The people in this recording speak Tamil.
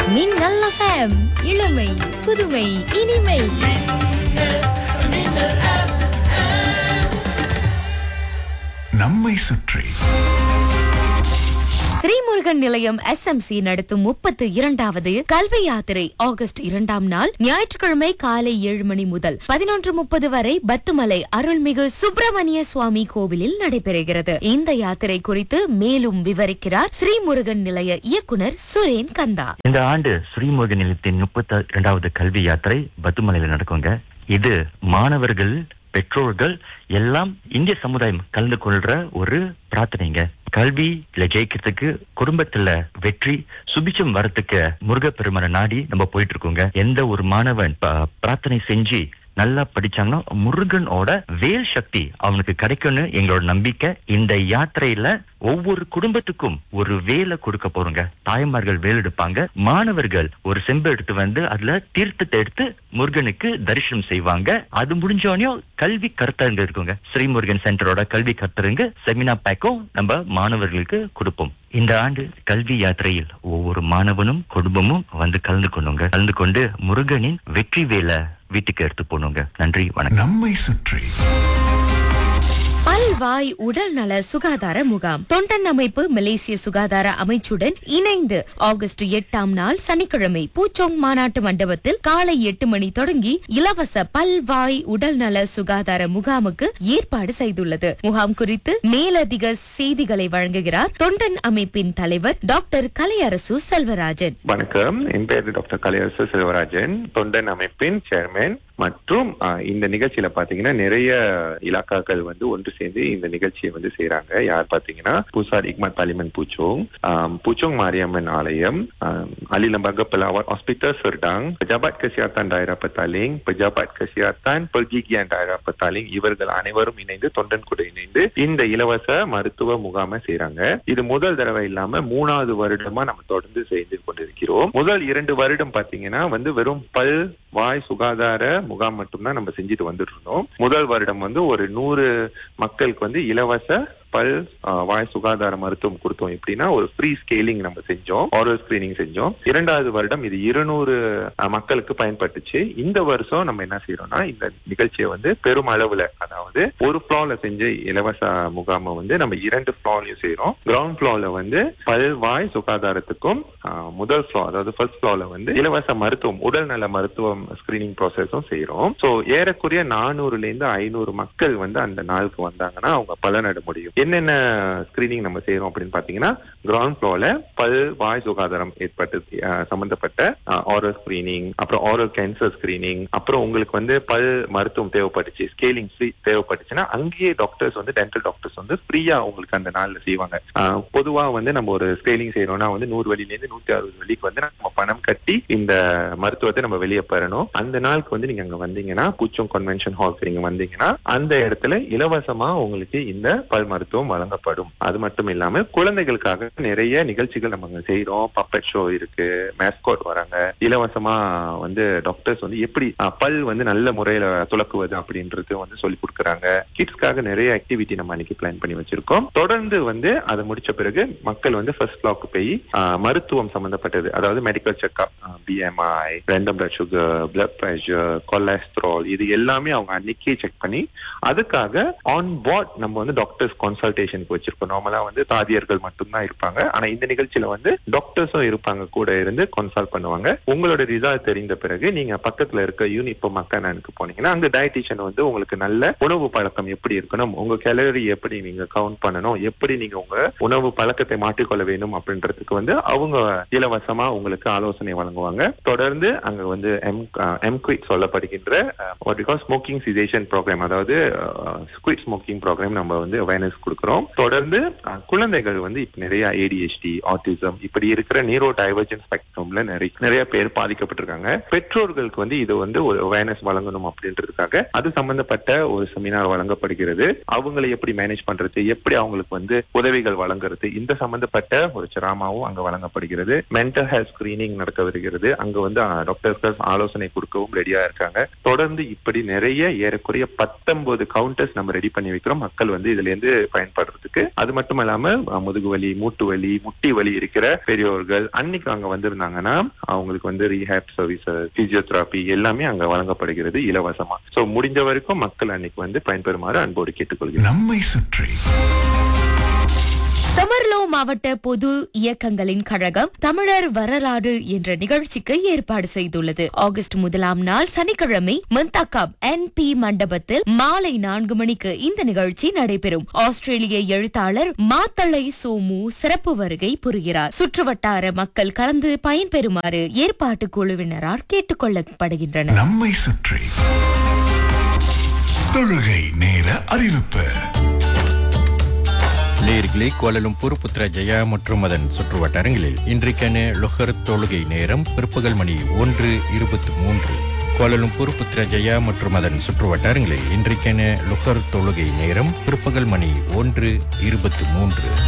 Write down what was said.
மின்னல் FM இளமை புதுமை இனிமை நம்மை சுற்றி ஸ்ரீமுருகன் நிலையம் எஸ்எம்சி நடத்தும் முப்பத்து இரண்டாவது கல்வி யாத்திரை ஆகஸ்ட் இரண்டாம் நாள் ஞாயிற்றுக்கிழமை காலை ஏழு மணி முதல் பதினொன்று முப்பது வரை பத்துமலை அருள்மிகு சுப்பிரமணிய சுவாமி கோவிலில் நடைபெறுகிறது இந்த யாத்திரை குறித்து மேலும் விவரிக்கிறார் ஸ்ரீமுருகன் நிலைய இயக்குனர் சுரேன் கந்தா இந்த ஆண்டு ஸ்ரீமுருகன் நிலையத்தின் முப்பத்தி இரண்டாவது கல்வி யாத்திரை பத்துமலையில நடக்குங்க இது மாணவர்கள் பெற்றோர்கள் எல்லாம் இந்திய சமுதாயம் கலந்து கொள்ற ஒரு பிரார்த்தனைங்க கல்வியில ஜெயிக்கிறதுக்கு குடும்பத்துல வெற்றி சுபிச்சம் வரத்துக்கு முருகப்பெருமனை நாடி நம்ம போயிட்டு இருக்கோங்க எந்த ஒரு மாணவன் ப- பிரார்த்தனை செஞ்சு நல்லா படிச்சாங்கன்னா முருகனோட வேல் சக்தி அவனுக்கு கிடைக்கும்னு எங்களோட நம்பிக்கை இந்த யாத்திரையில ஒவ்வொரு குடும்பத்துக்கும் ஒரு வேலை கொடுக்க போறோங்க தாய்மார்கள் வேல் எடுப்பாங்க மாணவர்கள் ஒரு செம்பு எடுத்து வந்து அதுல தீர்த்தத்தை எடுத்து முருகனுக்கு தரிசனம் செய்வாங்க அது முடிஞ்சோடனே கல்வி கருத்தரங்கு இருக்குங்க ஸ்ரீமுருகன் சென்டரோட கல்வி கருத்தரங்கு செமினார் பேக்கும் நம்ம மாணவர்களுக்கு கொடுப்போம் இந்த ஆண்டு கல்வி யாத்திரையில் ஒவ்வொரு மாணவனும் குடும்பமும் வந்து கலந்து கொள்ளுங்க கலந்து கொண்டு முருகனின் வெற்றி வேலை வீட்டுக்கு எடுத்து போகணுங்க நன்றி வணக்கம் நம்மை சுற்றி பல்வாய் உடல் நல சுகாதார முகாம் தொண்டன் அமைப்பு மலேசிய சுகாதார அமைச்சுடன் இணைந்து ஆகஸ்ட் எட்டாம் நாள் சனிக்கிழமை பூச்சோங் மாநாட்டு மண்டபத்தில் காலை எட்டு மணி தொடங்கி இலவச பல்வாய் உடல் நல சுகாதார முகாமுக்கு ஏற்பாடு செய்துள்ளது முகாம் குறித்து மேலதிக செய்திகளை வழங்குகிறார் தொண்டன் அமைப்பின் தலைவர் டாக்டர் கலையரசு செல்வராஜன் வணக்கம் என் பேர் டாக்டர் கலையரசு செல்வராஜன் தொண்டன் அமைப்பின் சேர்மேன் மற்றும் ஆஹ், இந்த நிகழ்ச்சியில பாத்தீங்கன்னா நிறைய இலாக்காக்கள் வந்து ஒன்று சேர்ந்து இந்த நிகழ்ச்சியை வந்து செய்றாங்க யார் பாத்தீங்கன்னா பூசார் இக்மத் பாலிமன் பூச்சோங் ஆம், பூச்சோங் மாரியம்மன் ஆலயம் ஆம், அலி lembaga pelawat hospital Serdang pejabat kesihatan daerah Petaling pejabat kesihatan pergigian daerah Petaling இவர்கள் அனைவரும் இணைந்து தொண்டன் கூட இணைந்து இந்த இலவச மருத்துவ முகாமை செய்றாங்க இது முதல் தடவை இல்லாம மூணாவது வருடமா நம்ம தொடர்ந்து செய்து கொண்டிருக்கிறோம் முதல் இரண்டு வருடம் பாத்தீங்கன்னா வந்து வெறும் பல் வாய் சுகாதார முகாம் மட்டும்தான் நம்ம செஞ்சுட்டு வந்துட்டு இருந்தோம் முதல் வருடம் வந்து ஒரு நூறு மக்களுக்கு வந்து இலவச பல் ஆஹ், வாய் சுகாதார மருத்துவம் கொடுத்தோம் எப்படின்னா ஒரு ஃப்ரீ ஸ்கேலிங் நம்ம செஞ்சோம் ஆரல் ஸ்கிரீனிங் செஞ்சோம் இரண்டாவது வருடம் இது இருநூறு மக்களுக்கு பயன்பட்டுச்சு இந்த வருஷம் நம்ம என்ன செய்யறோம்னா இந்த நிகழ்ச்சியை வந்து பெரும் அளவுல அதாவது ஒரு ஃப்ளோர்ல செஞ்ச இலவச முகாமை வந்து நம்ம இரண்டு ஃப்ளோர்லயும் செய்யறோம் கிரவுண்ட் ஃப்ளோர்ல வந்து பல் வாய் சுகாதாரத்துக்கும் ஆஹ், முதல் ஃப்ளோர் அதாவது ஃபர்ஸ்ட் ஃப்ளோர்ல வந்து இலவச மருத்துவம் உடல் நல மருத்துவம் ஸ்கிரீனிங் ப்ராசஸும் செய்யறோம் சோ ஏறக்குறைய நானூறுல இருந்து ஐநூறு மக்கள் வந்து அந்த நாளுக்கு வந்தாங்கன்னா அவங்க பலனட முடியும் என்னென்ன ஸ்கிரீனிங் நம்ம செய்யறோம் அப்படின்னு பாத்தீங்கன்னா கிரவுண்ட் ஃப்ளோர்ல பல் வாய் சுகாதாரம் ஏற்பட்டு ஆஹ், சம்பந்தப்பட்ட ஆரல் ஸ்கிரீனிங் அப்புறம் ஆரல் கேன்சர் ஸ்கிரீனிங் அப்புறம் உங்களுக்கு வந்து பல் மருத்துவம் தேவைப்பட்டுச்சு ஸ்கேலிங் தேவைப்பட்டுச்சுன்னா அங்கேயே டாக்டர்ஸ் வந்து டென்டல் டாக்டர்ஸ் வந்து ஃப்ரீயா உங்களுக்கு அந்த நாள்ல செய்வாங்க ஆஹ், பொதுவா வந்து நம்ம ஒரு ஸ்கேலிங் செய்யறோம்னா வந்து நூறு வழியில இருந்து நூத்தி அறுபது வழிக்கு வந்து நம்ம பணம் கட்டி இந்த மருத்துவத்தை நம்ம வெளியே பெறணும் அந்த நாளுக்கு வந்து நீங்க அங்க வந்தீங்கன்னா பூச்சோங் கன்வென்ஷன் ஹால்க்கு நீங்க வந்தீங்கன்னா அந்த இடத்துல இலவசமா உங்களுக்கு இந்த பல் மருத்துவம் வழங்கப்படும் அது மட்டும் இல்லாம குழந்தைகளுக்காக நிறைய நிகழ்ச்சிகள் நம்ம அங்க செய்யறோம் பப்பட் ஷோ இருக்கு மேஸ்கோட் வராங்க இலவசமா வந்து டாக்டர்ஸ் வந்து எப்படி அஹ், பல் வந்து நல்ல முறையில துலக்குவது அப்படின்றது வந்து சொல்லி கொடுக்குறாங்க கிட்ஸ்க்காக நிறைய ஆக்டிவிட்டி நம்ம அன்னைக்கு பிளான் பண்ணி வச்சிருக்கோம் தொடர்ந்து வந்து அதை முடிச்ச பிறகு மக்கள் வந்து ஃபர்ஸ்ட் பிளாக் போய் அஹ், மருத்துவம் சம்பந்தப்பட்டது அதாவது medical checkup BMI random blood sugar blood pressure cholesterol இது எல்லாமே அவங்க அன்னைக்கே செக் பண்ணி அதுக்காக ஆன் போர்ட் நம்ம வந்து டாக்டர்ஸ் கன்சல்டேஷனுக்கு வச்சிருக்கோம் நார்மலா வந்து தாதியர்கள் மட்டும்தான் இருப்பாங்க ஆனா இந்த நிகழ்ச்சியில வந்து டாக்டர்ஸும் இருப்பாங்க கூட இருந்து கன்சல்ட் பண்ணுவாங்க உங்களோட ரிசல்ட் தெரிந்த பிறகு நீங்க பக்கத்துல இருக்க யூனிப்போ மக்கானனுக்கு போனீங்கன்னா அங்க டயட்டிஷியன் வந்து உங்களுக்கு நல்ல உணவு பழக்கம் எப்படி இருக்கணும் உங்க கேலரி எப்படி நீங்க கவுண்ட் பண்ணணும் எப்படி நீங்க உங்க உணவு பழக்கத்தை மாற்றிக்கொள்ள வேணும் அப்படின்றதுக்கு வந்து அவங்க இலவசமா உங்களுக்கு ஆலோசனை வழங்குவாங்க தொடர்ந்து அங்க வந்து எம் எம்குவிட் சொல்லப்படுகின்ற ஸ்மோக்கிங் சிசேஷன் ப்ரோக்ராம் அதாவது ஸ்குவிட் ஸ்மோக்கிங் ப்ரோக்ராம் நம்ம வந்து அவேர்னஸ் கொடுக்கிறோம் தொடர்ந்து அஹ், குழந்தைகள் வந்து இப்ப நிறைய ஏடிஎஸ்டி ஆட்டிசம் இப்படி இருக்கிற நீரோ டைவர்ஜன் ஸ்பெக்ட்ரம்ல நிறைய நிறைய பேர் பாதிக்கப்பட்டிருக்காங்க பெற்றோர்களுக்கு வந்து இது வந்து ஒரு அவேர்னஸ் வழங்கணும் அப்படின்றதுக்காக அது சம்பந்தப்பட்ட ஒரு செமினார் வழங்கப்படுகிறது அவங்களை எப்படி மேனேஜ் பண்றது எப்படி அவங்களுக்கு வந்து உதவிகள் வழங்குறது இந்த சம்பந்தப்பட்ட ஒரு சிராமாவும் அங்க வழங்கப்படுகிறது மென்டல் ஹெல்த் ஸ்கிரீனிங் நடக்க வருகிறது அங்க வந்து டாக்டர்ஸ் ஆலோசனை கொடுக்கவும் ரெடியா இருக்காங்க தொடர்ந்து இப்படி நிறைய ஏறக்குறைய பத்தொன்பது கவுண்டர்ஸ் நம்ம ரெடி பண்ணி வைக்கிறோம் மக்கள் வந்து இதுல இருந்து பயன்படுறதுக்கு அது மட்டும் இல்லாம அஹ், முதுகு வலி மூட்டு வலி முட்டி வலி இருக்கிற பெரியோர்கள் அன்னைக்கு அங்க வந்திருந்தாங்கன்னா அவங்களுக்கு வந்து ரீஹேப் சர்வீஸ் பிசியோதெரபி எல்லாமே அங்க வழங்கப்படுகிறது இலவசமா சோ முடிஞ்ச வரைக்கும் மக்கள் அன்னைக்கு வந்து பயன்பெறுமாறு அன்போடு கேட்டுக்கொள்கிறேன் நம்மை சுற்றி தமர்லோ மாவட்ட பொது இயக்கங்களின் கழகம் தமிழர் வரலாறு என்ற நிகழ்ச்சிக்கு ஏற்பாடு செய்துள்ளது ஆகஸ்ட் முதலாம் நாள் சனிக்கிழமை மந்தாக்காப் என் பி மண்டபத்தில் மாலை நான்கு மணிக்கு இந்த நிகழ்ச்சி நடைபெறும் ஆஸ்திரேலிய எழுத்தாளர் மாத்தளை சோமு சிறப்பு வருகை புரிகிறார் சுற்றுவட்டார மக்கள் கலந்து பயன்பெறுமாறு ஏற்பாட்டு குழுவினரால் கேட்டுக் கொள்ளப்படுகின்றனர் நம்மை சுற்றி தொழுகை நேர அறிவிப்பு நேர்களே கோலலும்பூர் புத்ரஜயா மற்றும் அதன் சுற்றுவட்டாரங்களில் இன்றைக்கான லொஹர் தொழுகை நேரம் பிற்பகல் மணி ஒன்று இருபத்தி மூன்று கோலலும்பூர் புத்ரஜயா மற்றும் அதன் சுற்றுவட்டாரங்களில் இன்றைக்கான லுஹர் தொழுகை நேரம் பிற்பகல் மணி ஒன்று இருபத்தி மூன்று